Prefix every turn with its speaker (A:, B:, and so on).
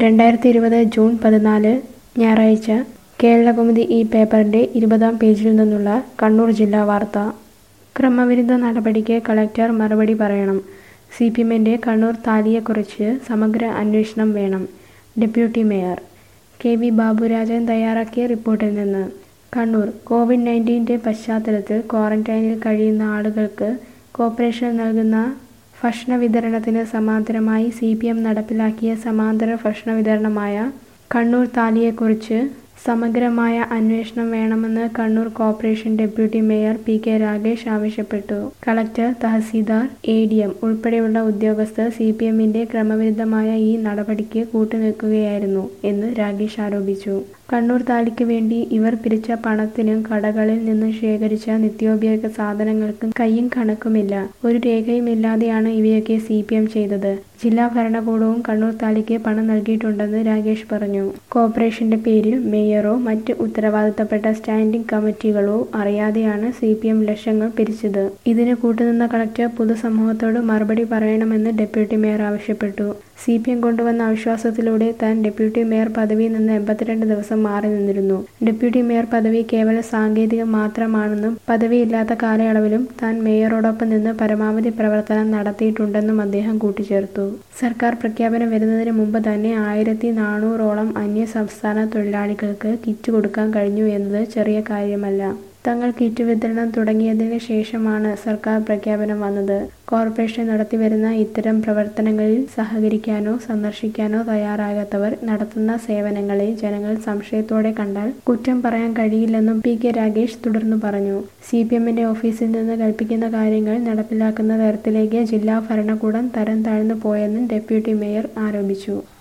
A: രണ്ടായിരത്തി ഇരുപത് ജൂൺ പതിനാല് ഞായറാഴ്ച കേരളകൗമുദി ഈ പേപ്പറിന്റെ ഇരുപതാം പേജിൽ നിന്നുള്ള കണ്ണൂർ ജില്ലാ വാർത്ത ക്രമവിരുദ്ധ നടപടിക്ക് കളക്ടർ മറുപടി പറയണം സി പി എമ്മിന്റെ കണ്ണൂർ താലിയെക്കുറിച്ച് സമഗ്ര അന്വേഷണം വേണം deputy mayor K V Baburajan തയ്യാറാക്കിയ റിപ്പോർട്ടിൽ നിന്ന് കണ്ണൂർ കോവിഡ് നയൻറ്റീൻ്റെ പശ്ചാത്തലത്തിൽ ക്വാറന്റൈനിൽ കഴിയുന്ന ആളുകൾക്ക് കോർപ്പറേഷൻ നൽകുന്ന ഭക്ഷണ വിതരണത്തിന് സമാന്തരമായി സി പി എം നടപ്പിലാക്കിയ സമാന്തര ഭക്ഷണ വിതരണമായ കണ്ണൂർ താലിയെക്കുറിച്ച് സമഗ്രമായ അന്വേഷണം വേണമെന്ന് Kannur corporation deputy mayor P K Ragesh ആവശ്യപ്പെട്ടു collector tahsildar A D M ഉൾപ്പെടെയുള്ള ഉദ്യോഗസ്ഥർ സി പി എമ്മിന്റെ ക്രമവിരുദ്ധമായ ഈ നടപടിക്ക് കൂട്ടുനിൽക്കുകയായിരുന്നു എന്ന് രാഗേഷ് ആരോപിച്ചു കണ്ണൂർ താലിക്ക് വേണ്ടി ഇവർ പിരിച്ച പണത്തിനും കടകളിൽ നിന്ന് ശേഖരിച്ച നിത്യോപയോഗ സാധനങ്ങൾക്കും കയ്യും കണക്കുമില്ല ഒരു രേഖയുമില്ലാതെയാണ് ഇവയൊക്കെ സി പി എം ചെയ്തത് ജില്ലാ ഭരണകൂടവും കണ്ണൂർ താലിക്ക് പണം നൽകിയിട്ടുണ്ടെന്ന് രാഗേഷ് പറഞ്ഞു കോർപ്പറേഷന്റെ പേരിൽ മേയറോ മറ്റ് ഉത്തരവാദിത്തപ്പെട്ട സ്റ്റാൻഡിംഗ് കമ്മിറ്റികളോ അറിയാതെയാണ് സി പി എം ലക്ഷങ്ങൾ പിരിച്ചത് ഇതിന് കൂട്ടുനിന്ന കളക്ടർ പൊതുസമൂഹത്തോട് മറുപടി പറയണമെന്ന് ഡെപ്യൂട്ടി മേയർ ആവശ്യപ്പെട്ടു സി പി എം കൊണ്ടുവന്ന അവിശ്വാസത്തിലൂടെ താൻ ഡെപ്യൂട്ടി മേയർ പദവിയിൽ നിന്ന് എൺപത്തിരണ്ട് ദിവസം മാറി നിന്നിരുന്നു ഡെപ്യൂട്ടി മേയർ പദവി കേവല സാങ്കേതികം മാത്രമാണെന്നും പദവിയില്ലാത്ത കാലയളവിലും താൻ മേയറോടൊപ്പം നിന്ന് പരമാവധി പ്രവർത്തനം നടത്തിയിട്ടുണ്ടെന്നും അദ്ദേഹം കൂട്ടിച്ചേർത്തു സർക്കാർ പ്രഖ്യാപനം വരുന്നതിന് മുമ്പ് തന്നെ ആയിരത്തി നാനൂറോളം അന്യ സംസ്ഥാന തൊഴിലാളികൾക്ക് കിറ്റ് കൊടുക്കാൻ കഴിഞ്ഞു എന്നത് ചെറിയ കാര്യമല്ല തങ്ങൾ കിറ്റ് വിതരണം തുടങ്ങിയതിന് ശേഷമാണ് സർക്കാർ പ്രഖ്യാപനം വന്നത് കോർപ്പറേഷൻ നടത്തിവരുന്ന ഇത്തരം പ്രവർത്തനങ്ങളിൽ സഹകരിക്കാനോ സന്ദർശിക്കാനോ തയ്യാറാകാത്തവർ നടത്തുന്ന സേവനങ്ങളെ ജനങ്ങൾ സംശയത്തോടെ കണ്ടാൽ കുറ്റം പറയാൻ കഴിയില്ലെന്നും പി കെ രാഗേഷ് തുടർന്നു പറഞ്ഞു സി പി എമ്മിന്റെ ഓഫീസിൽ നിന്ന് കൽപ്പിക്കുന്ന കാര്യങ്ങൾ നടപ്പിലാക്കുന്ന തരത്തിലേക്ക് ജില്ലാ ഭരണകൂടം തരം താഴ്ന്നു പോയെന്നും ഡെപ്യൂട്ടി മേയർ ആരോപിച്ചു